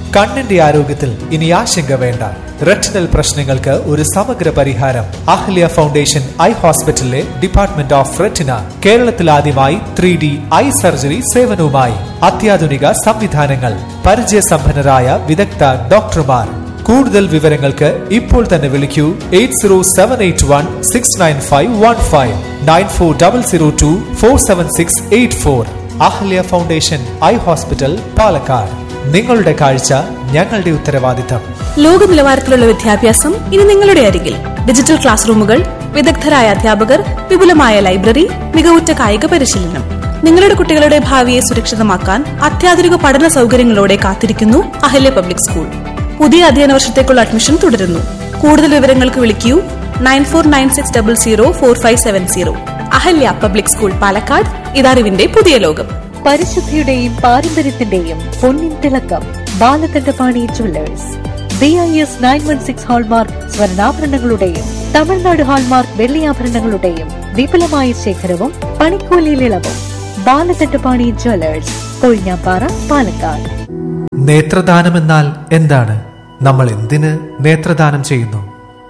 കണ്ണിന്റെ ആരോഗ്യത്തിൽ ഇനി ആശങ്ക വേണ്ട റെറ്റിനൽ പ്രശ്നങ്ങൾക്ക് ഒരു സമഗ്ര പരിഹാരം അഹ്ല്യ ഫൗണ്ടേഷൻ ഐ ഹോസ്പിറ്റലിലെ ഡിപ്പാർട്ട്മെന്റ് ഓഫ് റെറ്റിന കേരളത്തിൽ ആദ്യമായി ത്രീ ഡി ഐ സർജറി സേവനവുമായി അത്യാധുനിക സംവിധാനങ്ങൾ പരിചയസമ്പന്നരായ വിദഗ്ധ ഡോക്ടർമാർ കൂടുതൽ വിവരങ്ങൾക്ക് ഇപ്പോൾ തന്നെ വിളിക്കൂ eight zero seven eight one six nine five one five nine four double zero two four seven six eight four Ahalya foundation eye hospital Palakkad നിങ്ങളുടെ കാഴ്ച ഞങ്ങളുടെ ഉത്തരവാദിത്തം ലോക നിലവാരത്തിലുള്ള വിദ്യാഭ്യാസം ഇനി നിങ്ങളുടെ അരികിൽ ഡിജിറ്റൽ ക്ലാസ് റൂമുകൾ വിദഗ്ധരായ അധ്യാപകർ വിപുലമായ ലൈബ്രറി മികവുറ്റ കായിക പരിശീലനം നിങ്ങളുടെ കുട്ടികളുടെ ഭാവിയെ സുരക്ഷിതമാക്കാൻ അത്യാധുനിക പഠന സൗകര്യങ്ങളോടെ കാത്തിരിക്കുന്നു അഹല്യ പബ്ലിക് സ്കൂൾ പുതിയ അധ്യയന വർഷത്തേക്കുള്ള അഡ്മിഷൻ തുടരുന്നു കൂടുതൽ വിവരങ്ങൾക്ക് വിളിക്കൂ nine four nine six double zero four five seven zero Ahalya public school Palakkad ഇതറിവിന്റെ പുതിയ ലോകം പരിശുദ്ധിയുടെയും പാരമ്പര്യത്തിന്റെയും പൊന്നിൻ തിളക്കം Balakandapani jewellers B I S nine one six hallmark സ്വർണ്ണാഭരണങ്ങളുടെയും തമിഴ്നാട് ഹാൾമാർക്ക് വെള്ളിയാഭരണങ്ങളുടെയും വിപുലമായ ശേഖരവും പണിക്കൂലിയിൽ ഇളവും ബാലകണ്ഠപാണി ജുവല്ലേഴ്സ് കൊഴിഞ്ഞാപ്പാറ പാലക്കാട് നേത്രദാനം എന്നാൽ എന്താണ് നമ്മൾ എന്തിന് നേത്രദാനം ചെയ്യുന്നു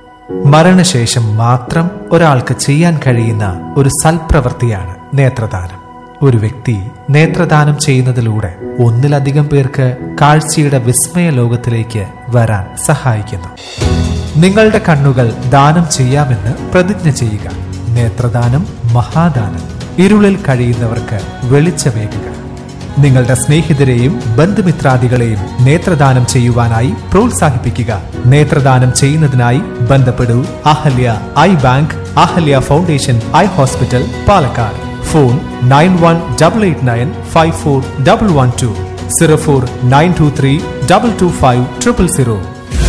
മരണശേഷം മാത്രം ഒരാൾക്ക് ചെയ്യാൻ കഴിയുന്ന ഒരു സൽപ്രവൃത്തിയാണ് നേത്രദാനം ഒരു വ്യക്തി നേത്രദാനം ചെയ്യുന്നതിലൂടെ ഒന്നിലധികം പേർക്ക് കാഴ്ചയുടെ വിസ്മയ ലോകത്തിലേക്ക് വരാൻ സഹായിക്കുന്നു നിങ്ങളുടെ കണ്ണുകൾ ദാനം ചെയ്യാമെന്ന് പ്രതിജ്ഞ ചെയ്യുക നേത്രദാനം മഹാദാനം ഇരുളിൽ കഴിയുന്നവർക്ക് വെളിച്ചമേകുക നിങ്ങളുടെ സ്നേഹിതരെയും ബന്ധുമിത്രാദികളെയും നേത്രദാനം ചെയ്യുവാനായി പ്രോത്സാഹിപ്പിക്കുക നേത്രദാനം ചെയ്യുന്നതിനായി ബന്ധപ്പെടൂ Ahalya eye bank Ahalya foundation eye hospital Palakkad phone nine one double eight nine five four double one two zero four nine two three double two five triple zero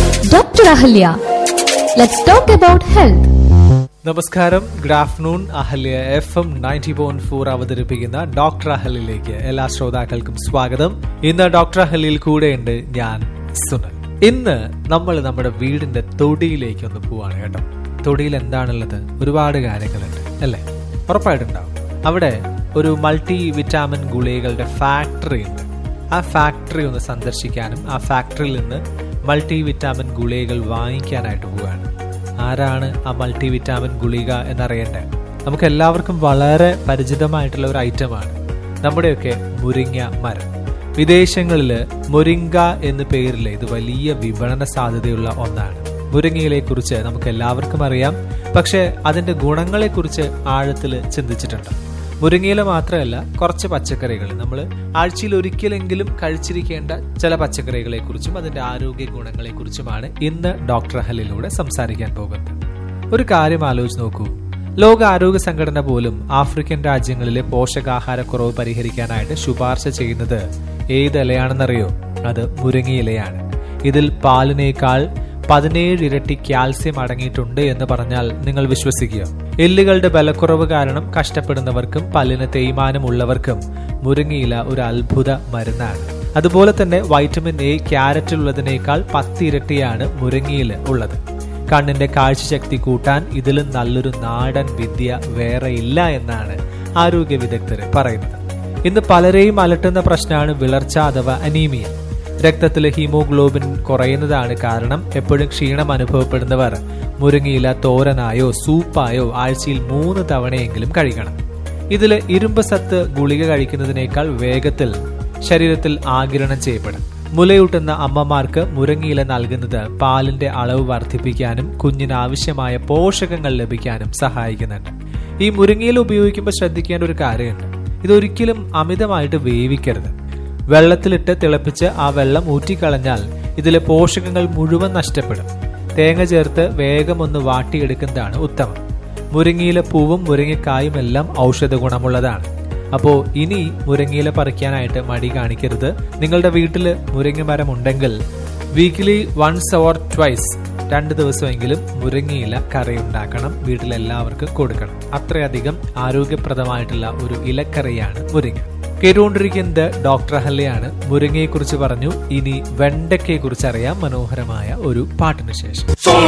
Dr. Ahalya. Let's talk about health. നമസ്കാരം good afternoon Ahalya F M ninety point four അവതരിപ്പിക്കുന്ന doctor അഹലിലേക്ക് എല്ലാ ശ്രോതാക്കൾക്കും സ്വാഗതം ഇന്ന് doctor അഹലിയിൽ കൂടെയുണ്ട് ഞാൻ സുനൽ ഇന്ന് നമ്മൾ നമ്മുടെ വീടിന്റെ തൊടിയിലേക്ക് ഒന്ന് പോവാണ് കേട്ടോ തൊടിയിൽ എന്താണുള്ളത് ഒരുപാട് കാര്യങ്ങളുണ്ട് അല്ലേ ഉറപ്പായിട്ടുണ്ടാവും അവിടെ ഒരു മൾട്ടി വിറ്റാമിൻ ഗുളികകളുടെ ഫാക്ടറി ഉണ്ട് ആ ഫാക്ടറി ഒന്ന് സന്ദർശിക്കാനും ആ ഫാക്ടറിയിൽ നിന്ന് മൾട്ടി വിറ്റാമിൻ ഗുളികകൾ വാങ്ങിക്കാനായിട്ട് പോവുകയാണ് ആരാണ് ആ മൾട്ടി വിറ്റാമിൻ ഗുളിക എന്നറിയണ്ടേ നമുക്ക് എല്ലാവർക്കും വളരെ പരിചിതമായിട്ടുള്ള ഒരു ഐറ്റമാണ് നമ്മുടെയൊക്കെ മുരിങ്ങ മരം വിദേശങ്ങളിൽ മുരിങ്ക എന്ന പേരിൽ ഇത് വലിയ വിപണന സാധ്യതയുള്ള ഒന്നാണ് മുരിങ്ങയിലെ കുറിച്ച് നമുക്ക് എല്ലാവർക്കും അറിയാം പക്ഷെ അതിന്റെ ഗുണങ്ങളെക്കുറിച്ച് ആഴത്തിൽ ചിന്തിച്ചിട്ടുണ്ട് മുരിങ്ങയില മാത്രമല്ല കുറച്ച് പച്ചക്കറികൾ നമ്മൾ ആഴ്ചയിൽ ഒരിക്കലെങ്കിലും കഴിച്ചിരിക്കേണ്ട ചില പച്ചക്കറികളെ കുറിച്ചും അതിന്റെ ആരോഗ്യ ഗുണങ്ങളെ കുറിച്ചുമാണ് ഇന്ന് ഡോക്ടർ ഹലിലൂടെ സംസാരിക്കാൻ പോകുന്നത് ഒരു കാര്യം ആലോചിച്ച് നോക്കൂ ലോക ആരോഗ്യ സംഘടന പോലും ആഫ്രിക്കൻ രാജ്യങ്ങളിലെ പോഷകാഹാരക്കുറവ് പരിഹരിക്കാനായിട്ട് ശുപാർശ ചെയ്യുന്നത് ഏത് ഇലയാണെന്നറിയോ അത് മുരിങ്ങയിലയാണ് ഇതിൽ പാലിനേക്കാൾ പതിനേഴ് ഇരട്ടി കാൽസ്യം അടങ്ങിയിട്ടുണ്ട് എന്ന് പറഞ്ഞാൽ നിങ്ങൾ വിശ്വസിക്കുക എല്ലുകളുടെ ബലക്കുറവ് കാരണം കഷ്ടപ്പെടുന്നവർക്കും പല്ലിന് തേയ്മാനമുള്ളവർക്കും മുരിങ്ങയില ഒരു അത്ഭുത മരുന്നാണ് അതുപോലെ തന്നെ വൈറ്റമിൻ എ ക്യാരറ്റിലുള്ളതിനേക്കാൾ പത്തിരട്ടിയാണ് മുരിങ്ങയിൽ ഉള്ളത് കണ്ണിന്റെ കാഴ്ചശക്തി കൂട്ടാൻ ഇതിലും നല്ലൊരു നാടൻ വിദ്യ വേറെ ഇല്ല എന്നാണ് ആരോഗ്യ വിദഗ്ധർ പറയുന്നത് ഇന്ന് പലരെയും അലട്ടുന്ന പ്രശ്നമാണ് വിളർച്ച അഥവാ അനീമിയ രക്തത്തിലെ ഹീമോഗ്ലോബിൻ കുറയുന്നതാണ് കാരണം എപ്പോഴും ക്ഷീണം അനുഭവപ്പെടുന്നവർ മുരിങ്ങയില തോരനായോ സൂപ്പായോ ആഴ്ചയിൽ മൂന്ന് തവണയെങ്കിലും കഴിക്കണം ഇതിൽ ഇരുമ്പ് സത്ത് ഗുളിക കഴിക്കുന്നതിനേക്കാൾ വേഗത്തിൽ ശരീരത്തിൽ ആകിരണം ചെയ്യപ്പെടും മുലയൂട്ടുന്ന അമ്മമാർക്ക് മുരങ്ങയില നൽകുന്നത് പാലിന്റെ അളവ് വർദ്ധിപ്പിക്കാനും കുഞ്ഞിന് ആവശ്യമായ പോഷകങ്ങൾ ലഭിക്കാനും സഹായിക്കുന്നുണ്ട് ഈ മുരിങ്ങയില ഉപയോഗിക്കുമ്പോൾ ശ്രദ്ധിക്കേണ്ട ഒരു കാര്യമുണ്ട് ഇതൊരിക്കലും അമിതമായിട്ട് വേവിക്കരുത് വെള്ളത്തിലിട്ട് തിളപ്പിച്ച് ആ വെള്ളം ഊറ്റിക്കളഞ്ഞാൽ ഇതിലെ പോഷകങ്ങൾ മുഴുവൻ നഷ്ടപ്പെടും തേങ്ങ ചേർത്ത് വേഗം ഒന്ന് വാട്ടിയെടുക്കുന്നതാണ് ഉത്തമം മുരിങ്ങയില പൂവും മുരിങ്ങക്കായും എല്ലാം ഔഷധ ഗുണമുള്ളതാണ് അപ്പോൾ ഇനി മുരിങ്ങയില പറിക്കാനായിട്ട് മടി കാണിക്കരുത് നിങ്ങളുടെ വീട്ടിൽ മുരിങ്ങ മരം ഉണ്ടെങ്കിൽ വീക്കിലി വൺസ് ഓർ ട്വൈസ് രണ്ട് ദിവസമെങ്കിലും മുരിങ്ങയില കറി ഉണ്ടാക്കണം വീട്ടിലെല്ലാവർക്കും കൊടുക്കണം അത്രയധികം ആരോഗ്യപ്രദമായിട്ടുള്ള ഒരു ഇലക്കറിയാണ് മുരിങ്ങ കേട്ടുകൊണ്ടിരിക്കുന്നത് ഡോക്ടർ ഹല്ലയാണ് മുരിങ്ങയെ കുറിച്ച് പറഞ്ഞു ഇനി വെണ്ടയ്ക്കയെ കുറിച്ച് അറിയാം മനോഹരമായ ഒരു പാട്ടിന് ശേഷം